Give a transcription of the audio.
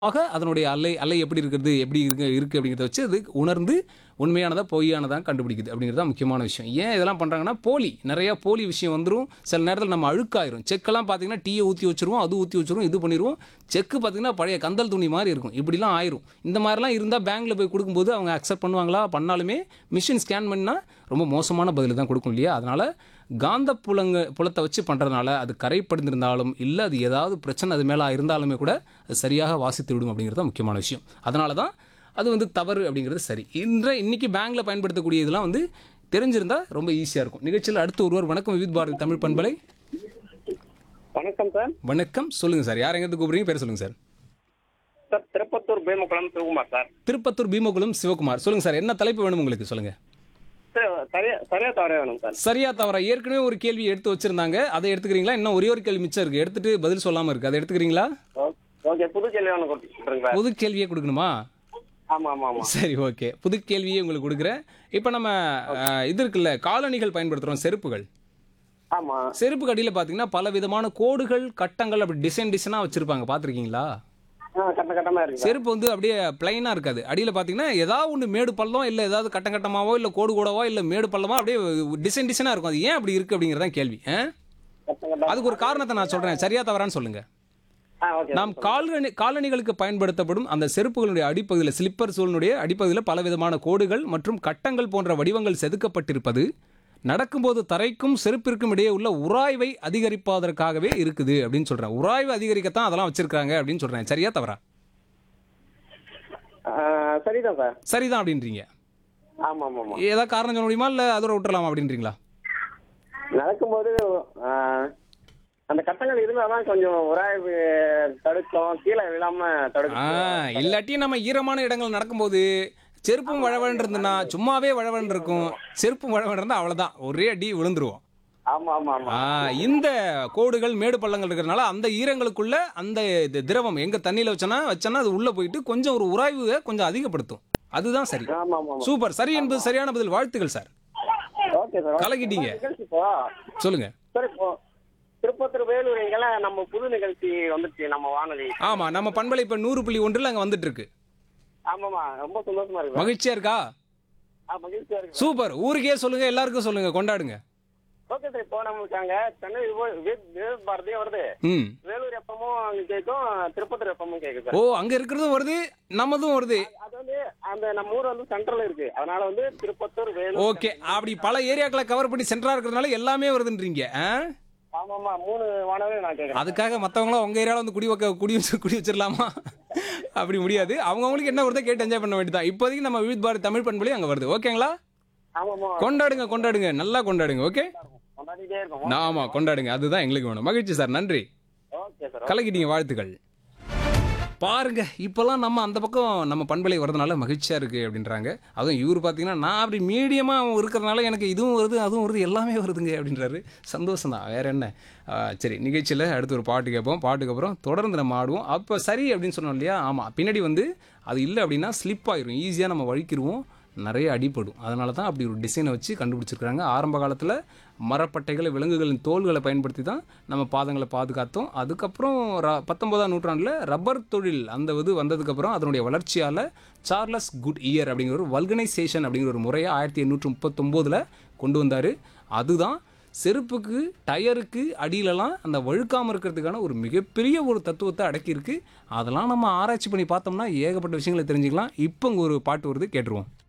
ஆக அதனுடைய அலை அலை எப்படி இருக்கிறது எப்படி இருக்கு இருக்குது அப்படிங்கிறத வச்சு அது உணர்ந்து உண்மையானதா பொய்யானதா கண்டுபிடிக்குது அப்படிங்கிறது தான் முக்கியமான விஷயம் ஏன் இதெல்லாம் பண்ணுறாங்கன்னா போலி நிறையா போலி விஷயம் வந்துடும் சில நேரத்தில் நம்ம அழுக்காயிரும் செக்கெல்லாம் பார்த்தீங்கன்னா டீயை ஊற்றி வச்சிருவோம் அது ஊற்றி வச்சிருவோம் இது பண்ணிடுவோம் செக்கு பார்த்தீங்கன்னா பழைய கந்தல் துணி மாதிரி இருக்கும் இப்படிலாம் ஆயிரும் இந்த மாதிரிலாம் இருந்தால் பேங்க்கில் போய் கொடுக்கும்போது அவங்க அக்செப்ட் பண்ணுவாங்களா பண்ணாலுமே மிஷின் ஸ்கேன் பண்ணால் ரொம்ப மோசமான பதில் தான் கொடுக்கும் இல்லையா அதனால் காந்த புலங்க புலத்தை வச்சு பண்ணுறதுனால அது கரைப்படுந்திருந்தாலும் இல்லை அது ஏதாவது பிரச்சனை அது மேலே இருந்தாலுமே கூட அது சரியாக வாசித்து விடும் அப்படிங்கிறது தான் முக்கியமான விஷயம் அதனால தான் அது வந்து தவறு அப்படிங்கிறது சரி இன்ற இன்னைக்கு பேங்க்கில் பயன்படுத்தக்கூடிய இதெல்லாம் வந்து தெரிஞ்சிருந்தா ரொம்ப ஈஸியாக இருக்கும் நிகழ்ச்சியில் அடுத்து ஒருவர் வணக்கம் விவித் பாரதி தமிழ் பண்பலை வணக்கம் சார் வணக்கம் சொல்லுங்கள் சார் யார் எங்கேருந்து கூப்பிடுறீங்க பேர் சொல்லுங்கள் sir sir Tirupattur Pemakulam Sivakumar sir Tirupattur Bheemakulam Sivakumar சொல்லுங்கள் சார் என்ன தலைப்பு வேணும் உங்களுக்கு சொல்லுங்கள் சார் சரியா சரியா தவறே வேணும் சார் சரியா தவறா ஏற்கனவே ஒரு கேள்வி எடுத்து வச்சிருந்தாங்க அதை எடுத்துக்கிறீங்களா இன்னும் ஒரே ஒரு கேள்வி மிச்சம் இருக்கு எடுத்துட்டு பதில் சொல்லாம இருக்கு அதை எடுத்துக்கிறீங்களா ஓ- ஓகே புது கேள்வி ஒன்று கொடுத்துருங்க சார் புது கேள்வியே கொடுக்கணுமா ஆமா ஆமா ஆமா சரி ஓகே புது கேள்வியே உங்களுக்கு கொடுக்குறேன் இப்போ நம்ம அஹ், இது இருக்குல்ல காலணிகள் பயன்படுத்துகிறோம் செருப்புகள் ஆமா செருப்பு கடியில் பார்த்தீங்கன்னா பல விதமான கோடுகள் கட்டங்கள் அப்படி டிசைன் டிசைனாக வச்சுருப்பாங்க பார்த்துருக்கீங்களா ஆ கட்ட கட்டமா இருக்கு சார் செருப்பு வந்து அப்படியே பிளைனாக இருக்காது அடியில் பார்த்தீங்கன்னா ஏதாவது ஒன்று மேடு பள்ளம் இல்லை ஏதாவது கட்டம் கட்டமாவோ இல்லை கோடு கோடவோ இல்லை மேடு பள்ளமோ அப்படியே டிசைன் டிசைனாக இருக்கும் அது ஏன் அப்படி இருக்குது அப்படிங்கிறதான் கேள்வி ஆ? கட்ட கட்ட அதுக்கு ஒரு காரணத்தை நான் சொல்கிறேன் சரியா தவறான்னு சொல்லுங்கள் ஆ ஓகே நாம் காலணி காலணிகளுக்கு பயன்படுத்தப்படும் அந்த செருப்புகளுடைய அடிப்பகுதியில் ஸ்லிப்பர் சூழனுடைய அடிப்பகுதியில் பலவிதமான கோடுகள் மற்றும் கட்டங்கள் போன்ற வடிவங்கள் செதுக்கப்பட்டிருப்பது நடக்கும்போது தரைக்கும் செருப்பிற்கும் இடையே உள்ள உராய்வை அதிகரிப்பதற்காகவே இருக்குது அப்படின்னு சொல்றேன் உராய்வு அதிகரிக்கத்தான் அதெல்லாம் வச்சிருக்காங்க அப்படின்னு சொல்றேன் சரியா தவறா ஆ, சரிதான் சார் சரிதான் அப்படின்றீங்க ஆமா ஆமா ஆமா ஏதாவது காரணம் சொல்ல முடியுமா இல்லை அதோட விட்டுறலாமா அப்படின்றீங்களா நடக்கும்போது ஆ, அந்த கட்டங்கள் இருந்தாதான் கொஞ்சம் உராய்வு தடுக்கும் கீழே விழாம ஆ தடுக்கும் இல்லாட்டி நம்ம ஈரமான இடங்கள் நடக்கும்போது செருப்பும் வழவழன்னு இருந்ததுன்னா சும்மாவே வழவழன்னு இருக்கும் செருப்பும் வழவழன்னு இருந்தால் அவ்வளோதான் ஒரே அடி விழுந்துருவோம் ஆமா ஆமா ஆமா ஆ, இந்த கோடுகள் மேடு பள்ளங்கள் இருக்கிறதுனால அந்த ஈரங்களுக்குள்ள அந்த இது திரவம் எங்க தண்ணியில வச்சனா வச்சனா அது உள்ள போயிட்டு கொஞ்சம் ஒரு உராய்வை கொஞ்சம் அதிகப்படுத்தும் அதுதான் சரி ஆமா ஆமா ஆமா சூப்பர் சரி என்பது சரியான பதில் வாழ்த்துக்கள் சார் ஓகே சார் கலக்கிட்டீங்க. நிகழ்ச்சி இப்போ சொல்லுங்க சார் இப்போ திருப்பத்தூர் வேலூர் இங்கெல்லாம் நம்ம புது நிகழ்ச்சி வந்துச்சு நம்ம வானொலி ஆமா நம்ம பண்பலை இப்ப நூறு புள்ளி ஒன்றில் அங்க வந்துட்டு இருக்கு ஆமாமா ரொம்ப சந்தோஷமா இருக்கு மகிழ்ச்சியா இருக்கா ஆ, மகிழ்ச்சியா இருக்கு சூப்பர் ஊருக்கே சொல்லுங்க எல்லாருக்கும் சொல்லுங்க கொண்டாடுங்க ஓகே சார் இப்போ நமக்கு அங்க சென்னை விவோ- வி- விவேக் பாரதியும் வருது ம் வேலூர் எப்பமும் அங்க கேட்கும் திருப்பத்தூர் எப்பமும் கேட்கும் ஓ சார் அங்க இருக்கிறதும் வருது நம்மதும் வருது அது வந்து அந்த நம்ம ஊர் வந்து சென்ட்ரல் இருக்கு அதனால வந்து திருப்பத்தூர் வேலூர் ஓகே அப்படி பல ஏரியாக்களை கவர் பண்ணி சென்டரா இருக்கிறதுனால எல்லாமே வருதுன்றீங்க ஆ? ஆமாமா மூணு வானவே நான் கேட்கறேன் அதுக்காக மற்றவங்களும் உங்க ஏரியாவில் வந்து குடி வைக்க குடி வச்சு குடி வச்சிடலாமா அப்படி முடியாது அவங்கவுங்களுக்கு என்ன வருதோ கேட்டு என்ஜாய் பண்ண வேண்டியதான் இப்போதைக்கு நம்ம விவித் பாரதி தமிழ் பண்பொழி அங்கே வருது ஓகேங்களா ஆமாமா கொண்டாடுங்க கொண்டாடுங்க நல்லா கொண்டாடுங்க ஓகே கொண்டாடிட்டே இருக்கும் ஆமா கொண்டாடுங்க அதுதான் எங்களுக்கு வேணும் மகிழ்ச்சி சார் நன்றி ஓகே சார் கலக்கிட்டீங்க வாழ்த்துக்கள் பாருங்க இப்போல்லாம் நம்ம அந்த பக்கம் நம்ம பண்பலை வரதுனால மகிழ்ச்சியா இருக்கு அப்படின்றாங்க அதுவும் இவர் பார்த்தீங்கன்னா நான் அப்படி மீடியமா இருக்கிறதுனால எனக்கு இதுவும் வருது அதுவும் வருது எல்லாமே வருதுங்க அப்படின்றாரு சந்தோஷம் தான் வேற என்ன ஆ, சரி நிகழ்ச்சியில் அடுத்து ஒரு பாட்டு கேட்போம் பாட்டுக்கு அப்புறம் தொடர்ந்து நம்ம ஆடுவோம் அப்போ சரி அப்படின்னு சொன்னோம் இல்லையா ஆமாம் பின்னாடி வந்து அது இல்லை அப்படின்னா ஸ்லிப் ஆயிரும் ஈஸியாக நம்ம வழிக்கிருவோம் நிறைய அடிபடும் அதனால தான் அப்படி ஒரு டிசைனை வச்சு கண்டுபிடிச்சிருக்காங்க ஆரம்ப காலத்தில் மரப்பட்டைகளை விலங்குகளின் தோள்களை பயன்படுத்தி தான் நம்ம பாதங்களை பாதுகாத்தோம் அதுக்கப்புறம் ர பத்தொன்பதாம் நூற்றாண்டில் ரப்பர் தொழில் அந்த இது வந்ததுக்கப்புறம் அதனுடைய வளர்ச்சியால் சார்லஸ் குட் இயர் அப்படிங்கிற ஒரு வல்கனைசேஷன் அப்படிங்கிற ஒரு முறையை ஆயிரத்தி எண்ணூற்று முப்பத்தொம்போதில் கொண்டு வந்தார் அதுதான் செருப்புக்கு டயருக்கு அடியிலலாம் அந்த வழுக்காமல் இருக்கிறதுக்கான ஒரு மிகப்பெரிய ஒரு தத்துவத்தை அடக்கியிருக்கு அதெல்லாம் நம்ம ஆராய்ச்சி பண்ணி பார்த்தோம்னா ஏகப்பட்ட விஷயங்களை தெரிஞ்சுக்கலாம் இப்போ இங்கே ஒரு பாட்டு வருது கேட்டுருவோம்